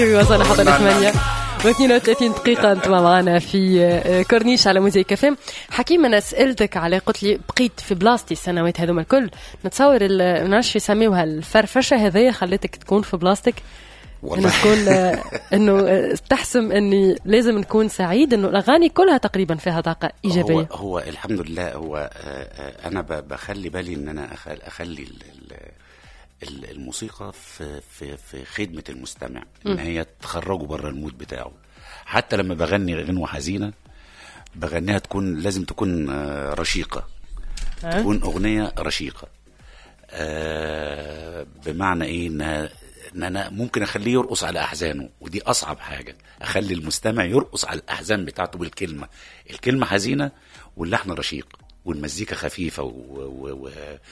وصلنا حتى الثمانية و32 دقيقة أنتم معنا في آه، كورنيش على موزيك كافيم حكيم أنا سألتك على قلت لي بقيت في بلاصتي السنوات هذوما الكل نتصور ما نعرفش يسميوها الفرفشة هذيا خلتك تكون في بلاصتك والله انه تكون آه، انه آه، تحسم اني لازم نكون سعيد انه الاغاني كلها تقريبا فيها طاقه ايجابيه هو, هو الحمد لله هو انا بخلي بالي ان انا اخلي الموسيقى في في في خدمه المستمع ان هي تخرجه بره المود بتاعه حتى لما بغني غنوه حزينه بغنيها تكون لازم تكون آه، رشيقه تكون اغنيه رشيقه آه بمعنى ايه انها ان انا ممكن اخليه يرقص على احزانه ودي اصعب حاجه اخلي المستمع يرقص على الاحزان بتاعته بالكلمه الكلمه حزينه واللحن رشيق والمزيكا خفيفه و... و... و...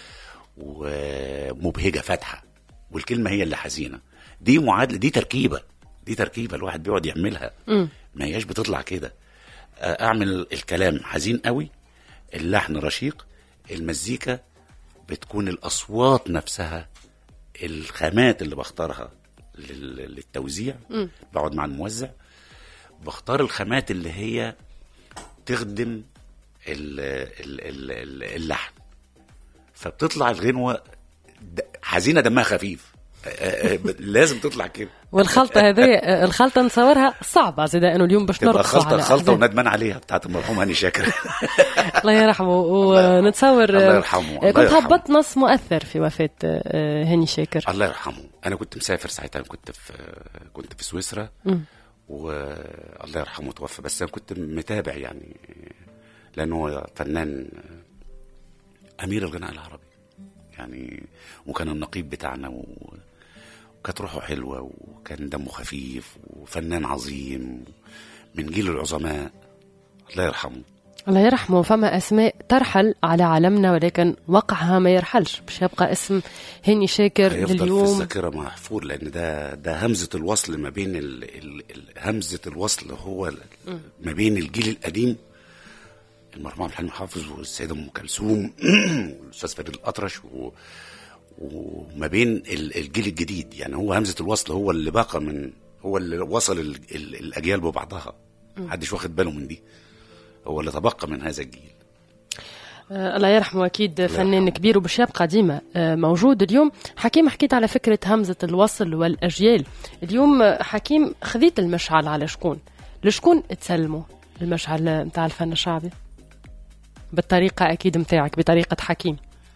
ومبهجه فاتحه والكلمه هي اللي حزينه دي معادله دي تركيبه دي تركيبه الواحد بيقعد يعملها ما هياش بتطلع كده اعمل الكلام حزين قوي اللحن رشيق المزيكا بتكون الاصوات نفسها الخامات اللي بختارها للتوزيع بقعد مع الموزع بختار الخامات اللي هي تخدم اللحن فبتطلع الغنوه حزينه دمها خفيف لازم تطلع كده والخلطه هذه الخلطه نصورها صعبه زي انه اليوم باش نرقص خلطه خلطه وندمان عليها بتاعت المرحوم هاني شاكر الله يرحمه ونتصور الله يرحمه كنت هبطت نص مؤثر في وفاه هاني شاكر الله يرحمه انا كنت مسافر ساعتها كنت في كنت في سويسرا والله يرحمه توفى بس انا كنت متابع يعني لانه فنان امير الغناء العربي يعني وكان النقيب بتاعنا و... وكانت روحه حلوه وكان دمه خفيف وفنان عظيم من جيل العظماء الله يرحمه الله يرحمه فما اسماء ترحل على عالمنا ولكن وقعها ما يرحلش باش يبقى اسم هاني شاكر لليوم في الذاكره محفور لان ده ده همزه الوصل ما بين ال... ال... همزه الوصل هو ما بين الجيل القديم المرحوم عبد الحليم حافظ والسيده ام كلثوم والاستاذ فريد الاطرش و... وما بين الجيل الجديد يعني هو همزه الوصل هو اللي بقى من هو اللي وصل ال... ال... الاجيال ببعضها محدش واخد باله من دي هو اللي تبقى من هذا الجيل آه الله يرحمه اكيد فنان كبير وباش يبقى ديما آه موجود اليوم حكيم حكيت على فكره همزه الوصل والاجيال اليوم حكيم خذيت المشعل على شكون لشكون تسلموا المشعل نتاع الفن الشعبي بالطريقة أكيد متاعك بطريقة حكيم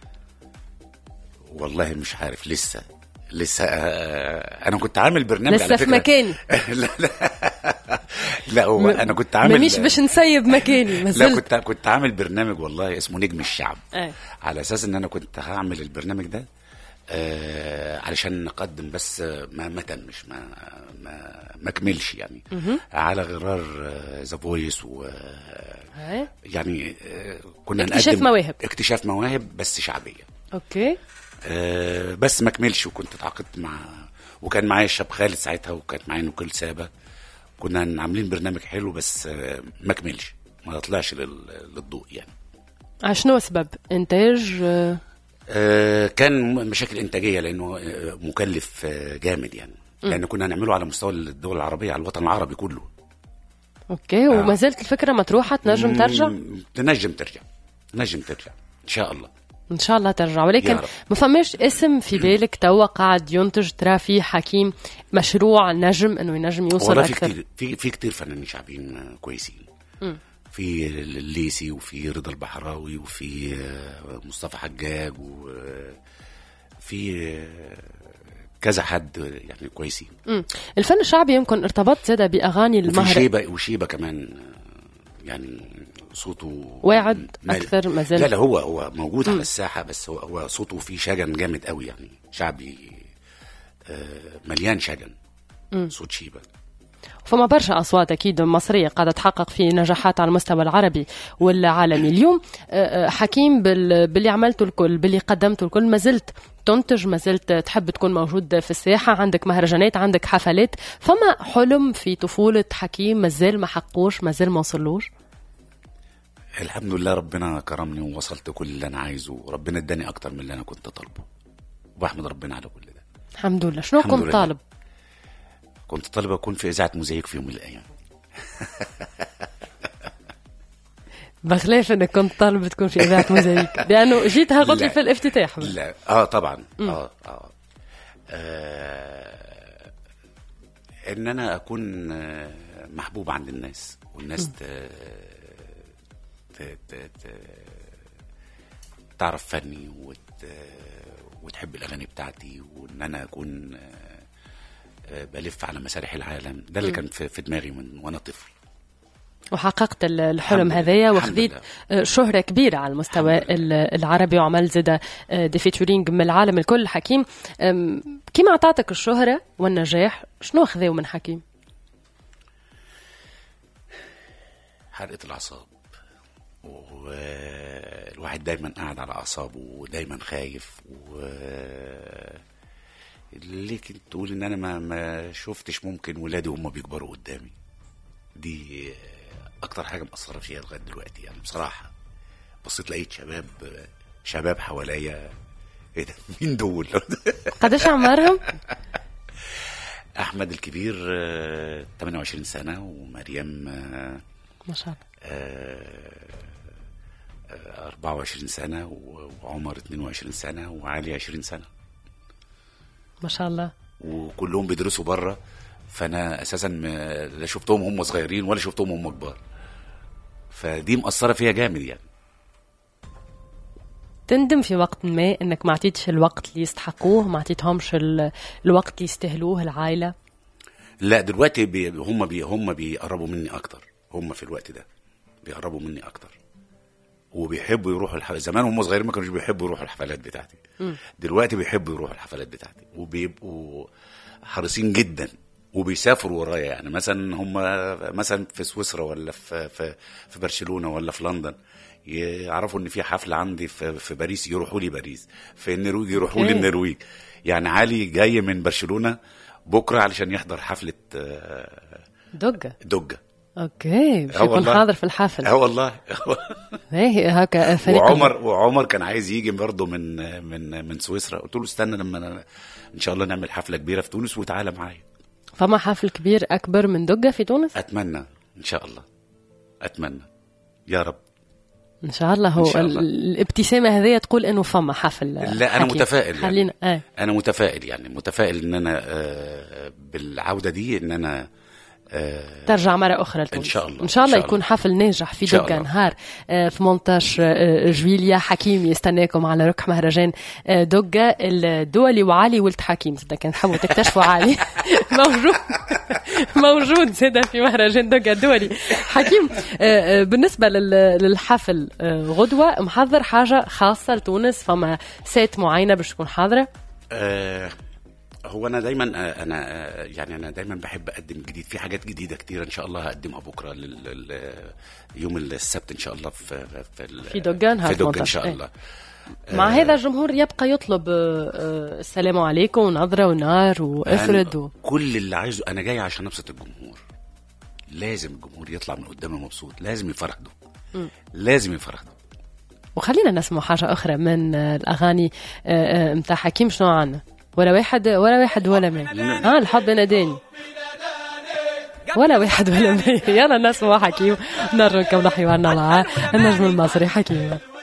والله مش عارف لسه لسه آه انا كنت عامل برنامج لسه في مكاني لا لا لا هو انا كنت عامل مش باش نسيب مكاني لا كنت كنت عامل برنامج والله اسمه نجم الشعب أي. على اساس ان انا كنت هعمل البرنامج ده آه علشان نقدم بس ما ما تمش ما ما ما كملش يعني م على غرار ذا فويس و يعني كنا اكتشاف نقدم مواهب اكتشاف مواهب بس شعبيه اوكي آه بس ما كملش وكنت اتعاقدت مع وكان معايا الشاب خالد ساعتها وكانت معايا نوكل سابا كنا عاملين برنامج حلو بس آه ما كملش ما طلعش للضوء يعني شنو سبب انتاج آه كان مشاكل انتاجيه لانه مكلف جامد يعني لان كنا هنعمله على مستوى الدول العربيه على الوطن العربي كله اوكي وما زالت الفكره مطروحه تنجم ترجع تنجم ترجع تنجم ترجع ان شاء الله ان شاء الله ترجع ولكن ما فماش اسم في بالك توا قاعد ينتج ترى فيه حكيم مشروع نجم انه ينجم يوصل اكثر في كتير في في كتير فنانين شعبيين كويسين م. في الليسي وفي رضا البحراوي وفي مصطفى حجاج وفي كذا حد يعني كويسين الفن الشعبي يمكن ارتبط زاد باغاني المهرجان وشيبه وشيبه كمان يعني صوته واعد اكثر ما زال لا لا هو هو موجود م. على الساحه بس هو هو صوته فيه شجن جامد قوي يعني شعبي مليان شجن م. صوت شيبه فما برشا اصوات اكيد مصريه قاعده تحقق في نجاحات على المستوى العربي والعالمي اليوم حكيم باللي عملته الكل باللي قدمته الكل ما زلت تنتج ما زلت تحب تكون موجود في الساحه عندك مهرجانات عندك حفلات فما حلم في طفوله حكيم مازال ما حقوش مازال ما وصلوش الحمد لله ربنا كرمني ووصلت كل اللي انا عايزه وربنا اداني اكتر من اللي انا كنت طالبه وبحمد ربنا على كل ده الحمد لله شنو كنت طالب كنت طالب اكون في اذاعه موزايك في يوم من الايام بخلاف انك كنت طالب تكون في اذاعه موزايك لانه جيتها قلت لي لا. في الافتتاح لا اه طبعا آه, اه آه ان انا اكون آه، محبوب عند الناس والناس ت... ت... ت... ت... تعرف فني وت... وتحب الاغاني بتاعتي وان انا اكون آه، آه، بلف على مسارح العالم ده اللي كان في, في دماغي من وانا طفل وحققت ال- الحلم الحمد هذايا لله، وخذيت الحمد آه، شهرة كبيرة على المستوى الحمد ال- العربي وعمل زاد دي فيتورينج من العالم الكل حكيم أم، كيما اعطاتك الشهرة والنجاح شنو خذاو من حكيم؟ حرقة الأعصاب والواحد دايما قاعد على أعصابه ودايما خايف و لكن تقول إن أنا ما ما شفتش ممكن ولادي وهم بيكبروا قدامي دي أكتر حاجة مأثرة فيها لغاية دلوقتي يعني بصراحة بصيت لقيت شباب شباب حواليا ايه ده مين دول؟ قداش عمرهم؟ احمد الكبير آه، 28 سنه ومريم آه، ما شاء الله آه، آه، 24 سنة و- وعمر 22 سنة وعلي 20 سنة ما شاء الله وكلهم بيدرسوا بره فأنا أساسا م- لا شفتهم هم صغيرين ولا شفتهم هم كبار فدي مأثرة فيها جامد يعني تندم في وقت ما انك ما عطيتش الوقت اللي يستحقوه ما عطيتهمش ال- الوقت اللي يستاهلوه العائلة لا دلوقتي بي هم بي هم بيقربوا مني أكتر هم في الوقت ده بيقربوا مني أكتر وبيحبوا يروحوا الحفلات زمان هم صغيرين ما كانوش بيحبوا يروحوا الحفلات بتاعتي دلوقتي بيحبوا يروحوا الحفلات بتاعتي وبيبقوا حريصين جدا وبيسافروا ورايا يعني مثلا هم مثلا في سويسرا ولا في في في برشلونه ولا في لندن يعرفوا ان في حفله عندي في في باريس يروحوا لي باريس في النرويج يروحوا لي أوكي. النرويج يعني علي جاي من برشلونه بكره علشان يحضر حفله آه، دقة دجه اوكي باش آه يكون والله. حاضر في الحفل اه والله ايه هكا فريق وعمر وعمر كان عايز يجي برضه من من من سويسرا قلت له استنى لما أنا ان شاء الله نعمل حفله كبيره في تونس وتعالى معايا فما حفل كبير اكبر من دقة في تونس اتمنى ان شاء الله اتمنى يا رب ان شاء الله هو إن شاء الله. ال- الابتسامة هذه تقول انه فما حفل لا انا حكيم. متفائل يعني خلينا ايه انا متفائل يعني متفائل ان انا آه، بالعوده دي ان انا آه، ترجع مرة أخرى لتونس إن شاء الله. إن شاء الله إن شاء يكون الله. حفل ناجح في إن شاء دقة الله. نهار آه، في 18 آه، جويليا حكيم يستناكم على ركح مهرجان آه، دقة الدولي وعلي ولد حكيم زاد كان تحبوا تكتشفوا علي موجود موجود زاد في مهرجان دقة الدولي حكيم آه، آه، بالنسبة لل- للحفل آه، غدوة محضر حاجة خاصة لتونس فما سات معينة باش تكون حاضرة آه، هو انا دايما آه، انا آه، يعني انا دايما بحب اقدم جديد في حاجات جديده كتير ان شاء الله هقدمها بكره لل- لل- يوم السبت ان شاء الله في في ال- في دقة نهار في دقه ان 18. شاء إيه. الله مع هذا الجمهور يبقى يطلب آه، آه، السلام عليكم ونظرة ونار وافرد و... كل اللي عايزه انا جاي عشان ابسط الجمهور لازم الجمهور يطلع من قدامي مبسوط لازم يفرحده لازم يفرحده وخلينا نسمع حاجة أخرى من آه، الأغاني آه، آه، متاع حكيم شنو عنا ولا واحد ولا واحد ولا مين ها الحب ناداني ولا واحد ولا مين يلا نسمع حكيم نرجع نحيو عنا مع النجم المصري حكيم